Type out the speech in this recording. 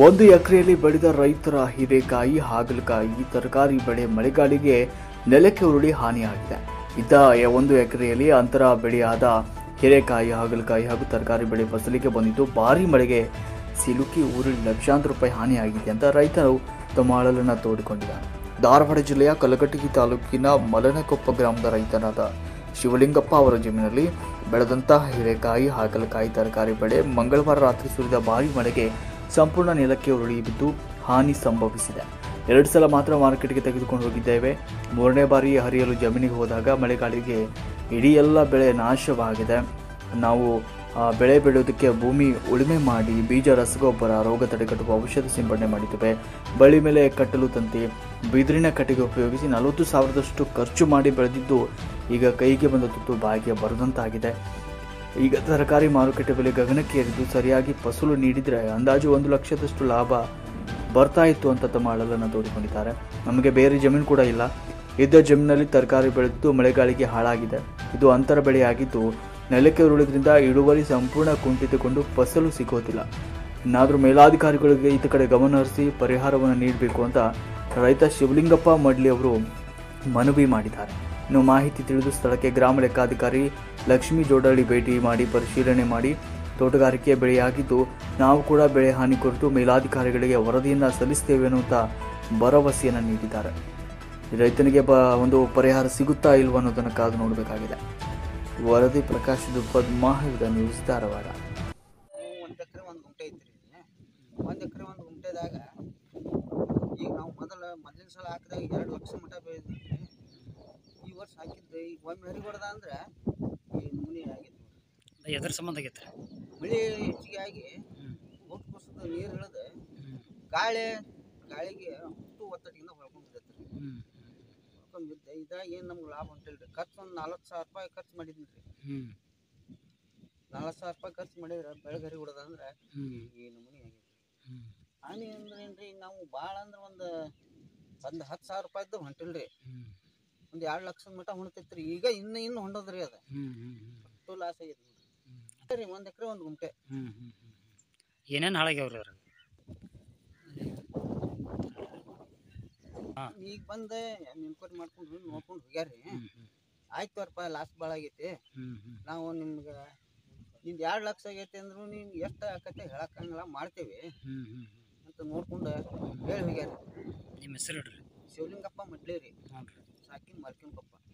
ಒಂದು ಎಕರೆಯಲ್ಲಿ ಬೆಳೆದ ರೈತರ ಹೀರೆಕಾಯಿ ಹಾಗಲಕಾಯಿ ತರಕಾರಿ ಬೆಳೆ ಮಳೆಗಾಳಿಗೆ ನೆಲಕ್ಕೆ ಉರುಳಿ ಹಾನಿಯಾಗಿದೆ ಇದ್ದ ಎ- ಒಂದು ಎಕರೆಯಲ್ಲಿ ಅಂತರ ಬೆಳೆಯಾದ ಹೀರೆಕಾಯಿ ಹಾಗಲಕಾಯಿ ಹಾಗೂ ತರಕಾರಿ ಬೆಳೆ ಫಸಲಿಗೆ ಬಂದಿದ್ದು ಭಾರಿ ಮಳೆಗೆ ಸಿಲುಕಿ ಉರುಳಿ ಲಕ್ಷಾಂತರ ರೂಪಾಯಿ ಹಾನಿಯಾಗಿದೆ ಅಂತ ರೈತರು ತಮ್ಮ ಅಳಲನ್ನು ತೋಡಿಕೊಂಡಿದ್ದಾರೆ ಧಾರವಾಡ ಜಿಲ್ಲೆಯ ಕಲಘಟಗಿ ತಾಲೂಕಿನ ಮಲನಕೊಪ್ಪ ಗ್ರಾಮದ ರೈತನಾದ ಶಿವಲಿಂಗಪ್ಪ ಅವರ ಜಮೀನಲ್ಲಿ ಬೆಳೆದಂತಹ ಹೀರೆಕಾಯಿ ಹಾಗಲಕಾಯಿ ತರಕಾರಿ ಬೆಳೆ ಮಂಗಳವಾರ ರಾತ್ರಿ ಸುರಿದ ಭಾರಿ ಮಳೆಗೆ ಸಂಪೂರ್ಣ ನೆಲಕ್ಕೆ ಉರುಳಿ ಬಿದ್ದು ಹಾನಿ ಸಂಭವಿಸಿದೆ ಎರಡು ಸಲ ಮಾತ್ರ ಮಾರ್ಕೆಟ್ಗೆ ತೆಗೆದುಕೊಂಡು ಹೋಗಿದ್ದೇವೆ ಮೂರನೇ ಬಾರಿ ಹರಿಯಲು ಜಮೀನಿಗೆ ಹೋದಾಗ ಮಳೆಗಾಳಿಗೆ ಇಡೀ ಎಲ್ಲ ಬೆಳೆ ನಾಶವಾಗಿದೆ ನಾವು ಆ, ಬೆಳೆ ಬೆಳೆಯೋದಕ್ಕೆ ಭೂಮಿ ಉಳುಮೆ ಮಾಡಿ ಬೀಜ ರಸಗೊಬ್ಬರ ರೋಗ ತಡೆಗಟ್ಟುವ ಔಷಧ ಸಿಂಪಡಣೆ ಮಾಡಿದ್ದೇವೆ ಬಳಿ ಮೇಲೆ ಕಟ್ಟಲು ತಂತಿ ಬಿದಿರಿನ ಕಟ್ಟಿಗೆ ಉಪಯೋಗಿಸಿ ನಲವತ್ತು ಸಾವಿರದಷ್ಟು ಖರ್ಚು ಮಾಡಿ ಬೆಳೆದಿದ್ದು ಈಗ ಕೈಗೆ ಬಂದ ತುತ್ತು ಬಾಯಿಗೆ ಬರದಂತಾಗಿದೆ ಈಗ ತರಕಾರಿ ಮಾರುಕಟ್ಟೆ ಬೆಲೆ ಗಗನಕ್ಕೆ ಏರಿದ್ದು ಸರಿಯಾಗಿ ಫಸಲು ನೀಡಿದರೆ ಅಂದಾಜು ಒಂದು ಲಕ್ಷದಷ್ಟು ಲಾಭ ಬರ್ತಾ ಇತ್ತು ಅಂತ ತಮ್ಮ ಅಳಲನ್ನು ತೋಡಿಕೊಂಡಿದ್ದಾರೆ ನಮಗೆ ಬೇರೆ ಜಮೀನು ಕೂಡ ಇಲ್ಲ ಇದ್ದ ಜಮೀನಲ್ಲಿ ತರಕಾರಿ ಬೆಳೆದಿದ್ದು ಮಳೆಗಾಳಿಗೆ ಹಾಳಾಗಿದೆ ಇದು ಅಂತರ ಬೆಳೆಯಾಗಿದ್ದು ನೆಲಕ್ಕೆ ಉರುಳಿದ್ರಿಂದ ಇಳುವರಿ ಸಂಪೂರ್ಣ ಕುಂಠಿತಗೊಂಡು ಫಸಲು ಸಿಗೋದಿಲ್ಲ ಇನ್ನಾದರೂ ಮೇಲಾಧಿಕಾರಿಗಳಿಗೆ ಇತ್ತ ಕಡೆ ಗಮನ ಹರಿಸಿ ಪರಿಹಾರವನ್ನು ನೀಡಬೇಕು ಅಂತ ರೈತ ಶಿವಲಿಂಗಪ್ಪ ಮಡ್ಲಿ ಅವರು ಮನವಿ ಮಾಡಿದ್ದಾರೆ ಇನ್ನು ಮಾಹಿತಿ ತಿಳಿದು ಸ್ಥಳಕ್ಕೆ ಗ್ರಾಮ ಲೆಕ್ಕಾಧಿಕಾರಿ ಲಕ್ಷ್ಮೀ ಜೋಡಳ್ಳಿ ಭೇಟಿ ಮಾಡಿ ಪರಿಶೀಲನೆ ಮಾಡಿ ತೋಟಗಾರಿಕೆ ಬೆಳೆಯಾಗಿದ್ದು ನಾವು ಕೂಡ ಬೆಳೆ ಹಾನಿ ಕುರಿತು ಮೇಲಾಧಿಕಾರಿಗಳಿಗೆ ವರದಿಯನ್ನು ಸಲ್ಲಿಸ್ತೇವೆ ಅನ್ನುವಂಥ ಭರವಸೆಯನ್ನು ನೀಡಿದ್ದಾರೆ ರೈತನಿಗೆ ಬ ಒಂದು ಪರಿಹಾರ ಸಿಗುತ್ತಾ ಇಲ್ವ ಅನ್ನೋದನ್ನು ಕಾದು ನೋಡಬೇಕಾಗಿದೆ ವರದಿ ಪ್ರಕಾಶ್ ದುಪ್ಪದ್ ಮಾಹಿದ ನ್ಯೂಸ್ ಧಾರವಾಡ ಒಂದು ಎಕರೆ ಒಂದು ಗುಂಟೆ ಐತ್ರಿ ಒಂದು ಎಕರೆ ಒಂದು ಗುಂಟೆದಾಗ ಈಗ ನಾವು ಮೊದಲ ಮೊದಲಿನ ಸಲ ಹಾಕಿದಾಗ ಎರಡು ಲಕ್ಷ ಮಟ ಬೆಳೆದ್ವಿ ಈ ವರ್ಷ ಹಾಕಿದ್ದು ಈಗ ಒಮ್ಮೆ ಹರಿ ಹೊಡೆದ ಅಂದ್ರೆ ಈ ಮುನಿ ಆಗಿತ್ತು ಎದ್ರ ಸಂಬಂಧ ಆಗೈತೆ ಮಳೆ ಹೆಚ್ಚಿಗೆ ಆಗಿ ಊಟ ಕುಸಿದ ನೀರು ಇಳಿದು ಗಾಳಿ ಗಾಳಿಗೆ ಅಷ್ಟು ಒತ್ತಡದಿಂದ ಹೊಳ್ಕೊಂಡು ಬಿದ್ದೈತ್ರಿ ಹೊಳ್ಕೊಂಡು ಬಿದ್ದೆ ಇದಾಗ ಏನು ನಮ್ಗೆ ಲಾಭ ಹೊಂಟಿಲ್ರಿ ಖರ್ಚು ಒಂದು ನಾಲ್ಕು ಸಾವಿರ ರೂಪಾಯಿ ಖರ್ಚು ಮಾಡಿದ್ನಿ ರೀ ಹ್ಞೂ ನಾಲ್ಕು ಸಾವಿರ ರೂಪಾಯಿ ಖರ್ಚು ಮಾಡಿದ್ರೆ ಬೆಳಗ್ಗೆ ಹರಿ ಹೊಡೆದ ಅಂದ್ರೆ ಹ್ಞೂ ಈ ನಮೂನಿ ಆಗೈತಿ ಹ್ಞೂ ಹಾನಿ ಅಂದ್ರೆ ಏನ್ರಿ ನಾವು ಭಾಳ ಅಂದ್ರೆ ಒಂದು ಒಂದು ಹತ್ತು ಸಾವಿರ ರೂಪಾಯಿದ್ದು ಹೊಂಟಿಲ್ರಿ ಹ್ಞೂ ಒಂದು ಎರಡು ಲಕ್ಷದ ಮಟ ಹೊಂಟೈತ್ರಿ ಈಗ ಇನ್ನು ಇನ್ನು ಹೊಂಡೋದ್ರಿ ಅದು ಹ್ಞೂ ಹ್ಞೂ ಅಷ್ಟು ಲಾಸ್ ಆಗೈತಿ ಸರಿ ಒಂದು ಎಕರೆ ಒಂದು ಗುಂಟೆ ಹ್ಞೂ ಹ್ಞೂ ಏನೇನು ಹಾಳಾಗ್ಯಾವ್ರಿ ಅವ್ರ ಈಗ ಬಂದೆ ಎನ್ಕ್ವೈರಿ ಮಾಡ್ಕೊಂಡು ನೋಡ್ಕೊಂಡು ಹೋಗ್ಯಾರ್ರಿ ಹ್ಞೂ ಹ್ಞೂ ಆಯ್ತು ತೋರಪ್ಪ ಲಾಸ್ ಭಾಳ ಆಗೈತಿ ಹ್ಞೂ ಹ್ಞೂ ನಾವು ನಿಮ್ಗೆ ನಿಮ್ದು ಎರಡು ಲಕ್ಷ ಆಗೈತಿ ಅಂದ್ರು ನಿಮ್ಗೆ ಎಷ್ಟು ಆಕತ್ತೆ ಹೇಳಕ್ಕಂಗಿಲ್ಲ ಮಾಡ್ತೇವೆ ಹ್ಞೂ ಹ್ಞೂ ಅಂತ ನೋಡ್ಕೊಂಡು ಹೇಳಿ ಹೋಗ್ಯಾರ ನಿಮ್ಮ ಹೆಸರು ಹೇಳ್ರಿ ಶಿವಲಿಂಗಪ್ಪ ಮಡ್ಲಿ ರೀ ಹ್ಞೂ ರೀ ಸಾಕಿನ ಮರ್ಕಿನ ಪಪ್ಪ